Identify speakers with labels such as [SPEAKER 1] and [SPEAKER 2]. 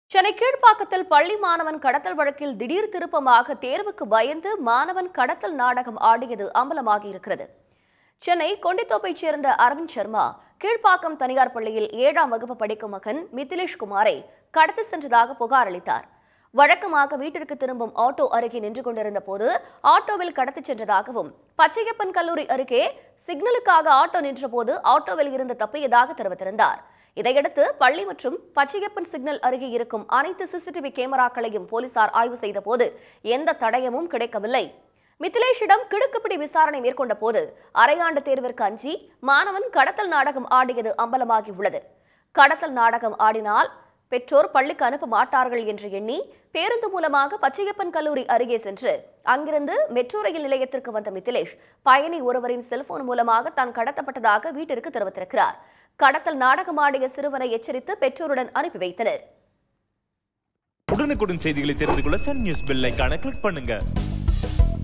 [SPEAKER 1] சென்னை கீழ்ப்பாக்கத்தில் பள்ளி மாணவன் கடத்தல் வழக்கில் திடீர் திருப்பமாக தேர்வுக்கு பயந்து மாணவன் கடத்தல் நாடகம் ஆடியது அம்பலமாகி இருக்கிறது சென்னை கொண்டித்தோப்பைச் சேர்ந்த அரவிந்த் சர்மா கீழ்ப்பாக்கம் தனியார் பள்ளியில் ஏழாம் வகுப்பு படிக்கும் மகன் மிதிலேஷ் குமாரை கடத்தி சென்றதாக புகார் அளித்தார் வழக்கமாக வீட்டிற்கு திரும்பும் ஆட்டோ அருகே நின்று கொண்டிருந்த போது ஆட்டோவில் கடத்திச் சென்றதாகவும் பச்சையப்பன் கல்லூரி அருகே சிக்னலுக்காக ஆட்டோ நின்றபோது ஆட்டோவில் இருந்து தப்பியதாக தெரிவித்திருந்தார் இதையடுத்து பள்ளி மற்றும் பச்சையப்பன் சிக்னல் அருகே இருக்கும் அனைத்து சிசிடிவி கேமராக்களையும் போலீசார் ஆய்வு செய்தபோது எந்த தடயமும் கிடைக்கவில்லை மிதிலேஷிடம் கிடுக்குப்பிடி விசாரணை மேற்கொண்ட போது அரையாண்டு தேர்விற்கு அஞ்சி மாணவன் கடத்தல் நாடகம் ஆடியது அம்பலமாகி உள்ளது கடத்தல் நாடகம் ஆடினால் பெற்றோர் பள்ளிக்கு அனுப்ப மாட்டார்கள் என்று எண்ணி பேருந்து மூலமாக பச்சையப்பன் கல்லூரி அருகே சென்று அங்கிருந்து மெட்ரோ ரயில் நிலையத்திற்கு வந்த மிதிலேஷ் பயணி ஒருவரின் செல்போன் மூலமாக தான் கடத்தப்பட்டதாக வீட்டிற்கு தெரிவித்திருக்கிறார் கடத்தல் நாடகமாடிய சிறுவனை எச்சரித்து பெற்றோருடன் அனுப்பி வைத்தனர்
[SPEAKER 2] உடனுக்குடன் செய்திகளை தெரிந்து கொள்ள சன் நியூஸ் பெல் ஐகானை கிளிக் பண்ணுங்க